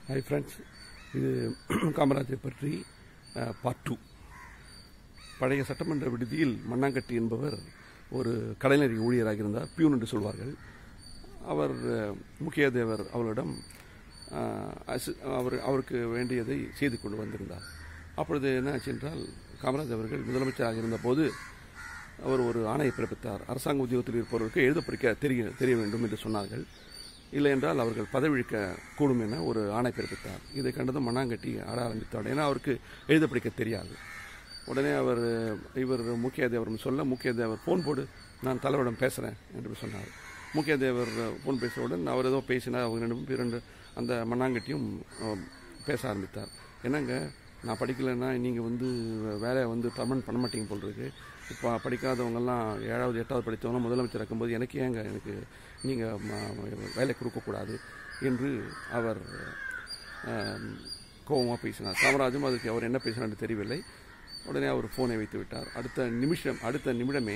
Hi friends இது காமராஜை பற்றி part two பழைய சட்டமன்ற விடுதியில் மண்ணாங்கட்டி என்பவர் ஒரு கலைஞரி ஊழியராக இருந்தார் பியூன் என்று சொல்வார்கள் அவர் அஹ், முக்கிய தேவர் அவரிடம் அஹ், அசு- அவர் அவருக்கு வேண்டியதை செய்து கொண்டு வந்திருந்தார் அப்பொழுது என்ன ஆச்சு என்றால் காமராஜ் அவர்கள் முதலமைச்சராக இருந்தபோது அவர் ஒரு ஆணையை பிறப்பித்தார் அரசாங்க உத்தியோகத்தில் இருப்பவர்களுக்கு எழுத படிக்க தெரிய தெரிய வேண்டும் என்று சொன்னார்கள் இல்லை என்றால் அவர்கள் பதவியேற்க கூடும் என ஒரு ஆணை பிறப்பித்தார் இதை கண்டதும் மண்ணாங்கட்டி ஆட ஆரம்பித்தார் ஏன்னா அவருக்கு எழுத படிக்க தெரியாது உடனே அவர் இவர் முக்கிய தேவர் சொல்ல முக்கிய தேவர் ஃபோன் போடு நான் தலைவரிடம் பேசுகிறேன் என்று சொன்னார் முக்கிய தேவர் ஃபோன் பேசியவுடன் அவர் ஏதோ பேசினார் அவங்க ரெண்டு பேரும் ரெண்டு அந்த மண்ணாங்கட்டியும் அஹ், பேச ஆரம்பித்தார் என்னங்க நான் படிக்கலைன்னா நீங்கள் வந்து வேலையை வந்து பர்மனெண்ட் பண்ண மாட்டீங்க போல் இருக்கு இப்போ படிக்காதவங்கெல்லாம் ஏழாவது எட்டாவது படித்தவங்க முதலமைச்சர் இருக்கும்போது எனக்கு ஏங்க எனக்கு நீங்கள் வேலை கொடுக்கக்கூடாது என்று அவர் கோபமாக பேசினார் காமராஜும் அதுக்கு அவர் என்ன பேசினார் தெரியவில்லை உடனே அவர் ஃபோனை வைத்து விட்டார் அடுத்த நிமிஷம் அடுத்த நிமிடமே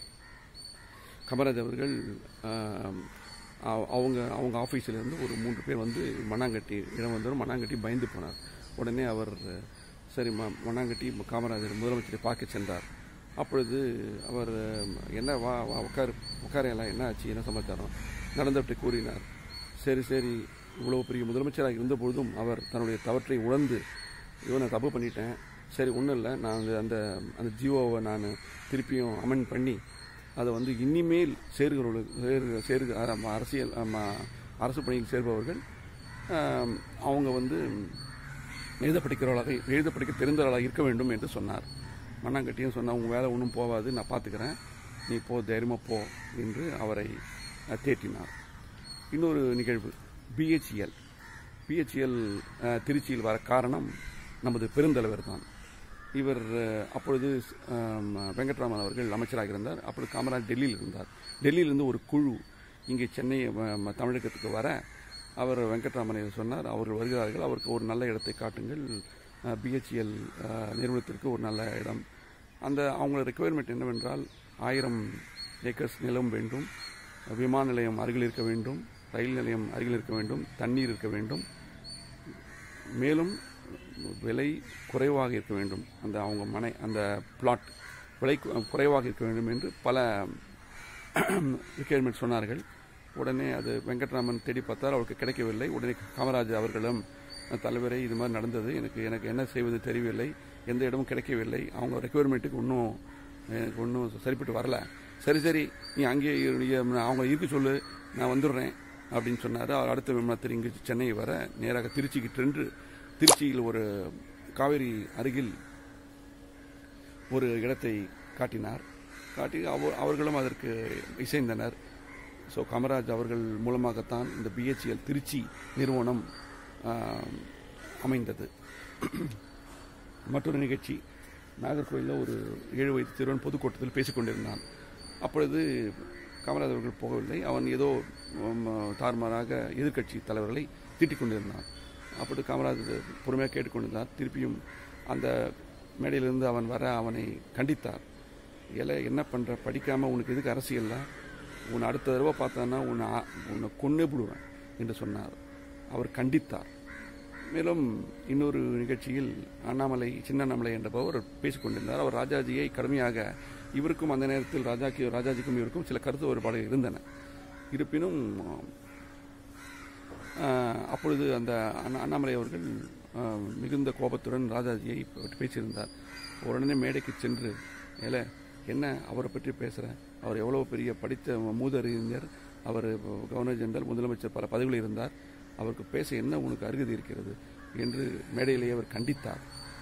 காமராஜ் அவர்கள் ஆம், அவ- அவங்க அவங்க ஆஃபீஸில் இருந்து ஒரு மூன்று பேர் வந்து மண்ணாங்கட்டி இடம் வந்தவர் மண்ணாங்கட்டி பயந்து போனார் உடனே அவர் சரி ம மண்ணாங்கட்டி காமராஜர் முதலமைச்சரை பார்க்க சென்றார் அப்பொழுது அவர் என்ன வா வா உட்காரு உட்காரையெல்லாம் என்ன ஆச்சு என்ன சமாச்சாரம் நடந்தவற்றை கூறினார் சரி சரி இவ்வளவு பெரிய முதலமைச்சராக இருந்த பொழுதும் அவர் தன்னுடைய தவற்றை உணர்ந்து ஐயோ நான் தப்பு பண்ணிட்டேன் சரி ஒன்றும் இல்லை நான் அந்த- அந்த அந்த ஜியோவை நான் திருப்பியும் அமெண்ட் பண்ணி அதை வந்து இனிமேல் சேர்கிறவர்களுக்கு சேரு சேருக அர- அரசியல் ஆமா, அரசு பணியில் சேர்பவர்கள் ஆம், அவங்க வந்து எழுத படிக்கிறவர்களாக எழுத படிக்க தெரிந்தவர்களாக இருக்க வேண்டும் என்று சொன்னார் மண்ணாங்கட்டியும் சொன்னால் உங்கள் வேலை ஒன்றும் போகாது நான் பார்த்துக்கிறேன் நீ போ தைரியமாக போ என்று அவரை அஹ், தேற்றினார் இன்னொரு நிகழ்வு பிஹெச்இஎல் பிஹெச்இஎல் திருச்சியில் வர காரணம் நமது பெருந்தலைவர் தான் இவர் அஹ், அப்பொழுது ஆம், வெங்கட்ராமன் அவர்கள் அமைச்சராக இருந்தார் அப்பொழுது காமராஜ் டெல்லியில் இருந்தார் டெல்லியிலிருந்து ஒரு குழு இங்கே சென்னை ம, தமிழகத்துக்கு வர அவர் வெங்கட்ராமனை சொன்னார் அவர்கள் வருகிறார்கள் அவருக்கு ஒரு நல்ல இடத்தை காட்டுங்கள் பிஹெச்எல் நிறுவனத்திற்கு ஒரு நல்ல இடம் அந்த அவங்களோட ரெக்குவயர்மெண்ட் என்னவென்றால் ஆயிரம் ஏக்கர்ஸ் நிலம் வேண்டும் விமான நிலையம் அருகில் இருக்க வேண்டும் ரயில் நிலையம் அருகில் இருக்க வேண்டும் தண்ணீர் இருக்க வேண்டும் மேலும் விலை குறைவாக இருக்க வேண்டும் அந்த அவங்க மனை அந்த பிளாட் விலை கு- குறைவாக இருக்க வேண்டும் என்று பல ரிக்யர்மெண்ட் சொன்னார்கள் உடனே அது வெங்கட்ராமன் தேடி பார்த்தார் அவருக்கு கிடைக்கவில்லை உடனே காமராஜ் அவர்களும் தலைவரே இது மாதிரி நடந்தது எனக்கு எனக்கு என்ன செய்வது தெரியவில்லை எந்த இடமும் கிடைக்கவில்லை அவங்க ரெக்குவயர்மெண்ட்டுக்கு இன்னும் எனக்கு ஒன்றும் சரிப்பட்டு வரல சரி சரி நீ அங்கே இரு- நீ அவங்க இருக்க சொல்லு நான் வந்துடுறேன் அப்படின்னு சொன்னார் அவர் அடுத்த விமானத்தில் இங்கு சென்னை வர நேராக திருச்சிக்கு சென்று திருச்சியில் ஒரு காவேரி அருகில் ஒரு இடத்தை காட்டினார் காட்டி அவர் அவர்களும் அதற்கு இசைந்தனர் ஸோ காமராஜ் அவர்கள் மூலமாகத்தான் இந்த பிஹெச்எல் திருச்சி நிறுவனம் ஆம், அமைந்தது மற்றொரு நிகழ்ச்சி நாகர்கோயிலில் ஒரு ஏழு வயது சிறுவன் பொதுக்கூட்டத்தில் பேசிக் கொண்டிருந்தான் அப்பொழுது காமராஜ் அவர்கள் போகவில்லை அவன் ஏதோ உம், தாறுமாறாக எதிர்க்கட்சி தலைவர்களை திட்டிக் கொண்டிருந்தான் அப்பொழுது காமராஜ் பொறுமையாக கேட்டுக்கொண்டிருந்தார் திருப்பியும் அந்த மேடையிலிருந்து அவன் வர அவனை கண்டித்தார் ஏல என்ன பண்ணுற படிக்காமல் உனக்கு எதுக்கு அரசியல்ல உன்னை அடுத்த தடவை பார்த்தான்னா உன்னை ஆ- உன்னை கொன்னே விடுவேன் என்று சொன்னார் அவர் கண்டித்தார் மேலும் இன்னொரு நிகழ்ச்சியில் அண்ணாமலை சின்ன அண்ணாமலை என்றவர் பேசிக் கொண்டிருந்தார் அவர் ராஜாஜியை கடுமையாக இவருக்கும் அந்த நேரத்தில் ராஜாக்கு ராஜாஜிக்கும் இவருக்கும் சில கருத்து வேறுபாடுகள் இருந்தன இருப்பினும் ஆஹ், அப்பொழுது அந்த அண்ணா- அண்ணாமலை அவர்கள் ஆஹ், மிகுந்த கோபத்துடன் ராஜாஜியை பற்றி பேசியிருந்தார் உடனே மேடைக்கு சென்று ஏல என்ன அவரை பற்றி பேசுகிறேன் அவர் எவ்வளோ பெரிய படித்த மூதறிஞர் அவர் கவர்னர் ஜெனரல் முதலமைச்சர் பல பதவிகளில் இருந்தார் அவருக்கு பேச என்ன உனக்கு அருகதை இருக்கிறது என்று மேடையிலேயே அவர் கண்டித்தார்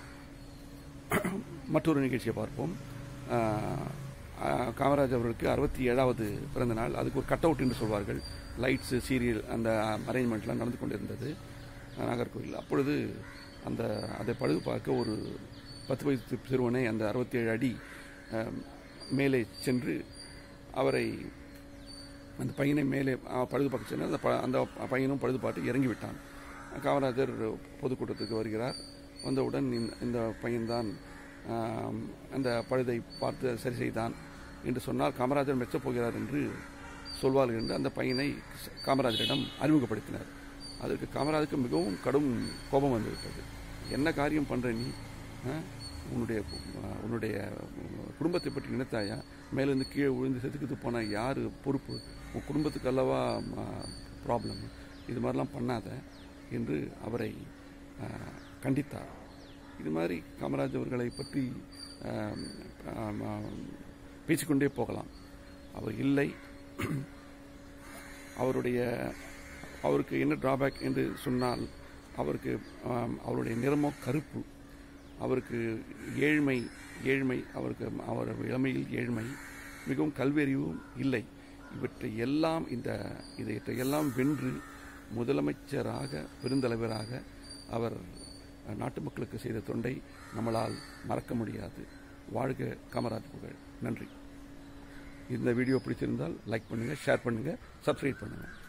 மற்றொரு நிகழ்ச்சியை பார்ப்போம் ஆஹ், ஆஹ், காமராஜ் அவர்களுக்கு அறுபத்தி ஏழாவது பிறந்த நாள் அதுக்கு ஒரு கட் அவுட் என்று சொல்வார்கள் லைட்ஸு சீரியல் அந்த அரேஞ்ச்மெண்ட்லாம் நடந்து கொண்டிருந்தது ஆஹ், நாகர்கோவில் அப்பொழுது அந்த அதை பழுது பார்க்க ஒரு பத்து வயசு சிறுவனை அந்த அறுபத்தி ஏழு அடி ஆஹ், மேலே சென்று அவரை அந்த பையனை மேலே அஹ், பழுது பார்க்க சென்று அந்த ப- அந்த பையனும் பழுது பார்த்து இறங்கி விட்டான் காமராஜர் பொதுக்கூட்டத்துக்கு வருகிறார் வந்தவுடன் இந்த- இந்த பையன்தான் ஆம், அந்த பழுதை பார்த்து சரி செய்தான் என்று சொன்னால் காமராஜர் மெச்சப் போகிறார் என்று சொல்வார்கள் என்று அந்த பையனை காமராஜரிடம் அறிமுகப்படுத்தினார் அதற்கு காமராஜுக்கு மிகவும் கடும் கோபம் வந்துவிட்டது என்ன காரியம் பண்ற நீ ஆ? உன்னுடைய அஹ், உன்னுடைய குடும்பத்தை பற்றி நினைத்தாயா மேலேருந்து கீழே விழுந்து செத்துக்கிட்டு போனால் யார் பொறுப்பு உன் குடும்பத்துக்கு அல்லவா ப்ராப்ளம் இது மாதிரிலாம் பண்ணாத என்று அவரை அஹ், கண்டித்தார் இது மாதிரி காமராஜ் அவர்களை பற்றி ஆம், ஆம், ஆம், பேசிக்கொண்டே போகலாம் அவர் இல்லை அவருடைய அவருக்கு என்ன டிராபேக் என்று சொன்னால் அவருக்கு ஆம், அவருடைய நிறமோ கருப்பு அவருக்கு ஏழ்மை ஏழ்மை அவருக்கு அவர் இளமையில் ஏழ்மை மிகவும் கல்வியறிவும் இல்லை இவற்றை எல்லாம் இந்த இதை எல்லாம் வென்று முதலமைச்சராக பெருந்தலைவராக அவர் நாட்டு மக்களுக்கு செய்த தொண்டை நம்மளால் மறக்க முடியாது வாழ்க காமராஜ் புகழ் நன்றி இந்த வீடியோ பிடிச்சிருந்தால் லைக் பண்ணுங்கள் ஷேர் பண்ணுங்கள் சப்ஸ்கிரைப் பண்ணுங்கள்